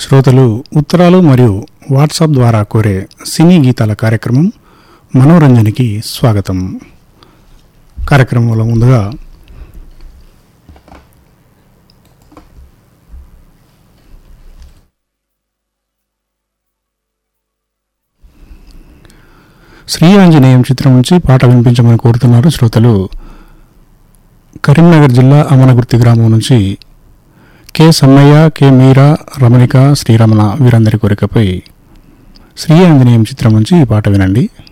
శ్రోతలు ఉత్తరాలు మరియు వాట్సాప్ ద్వారా కోరే సినీ గీతాల కార్యక్రమం మనోరంజనికి స్వాగతం కార్యక్రమంలో ముందుగా శ్రీ ఆంజనేయం చిత్రం నుంచి పాట వినిపించమని కోరుతున్నారు శ్రోతలు కరీంనగర్ జిల్లా అమనగుర్తి గ్రామం నుంచి కె సమ్మయ్య కె మీరా రమణిక శ్రీరమణ వీరందరి కోరికపై శ్రీ ఆంజనేయం చిత్రం నుంచి ఈ పాట వినండి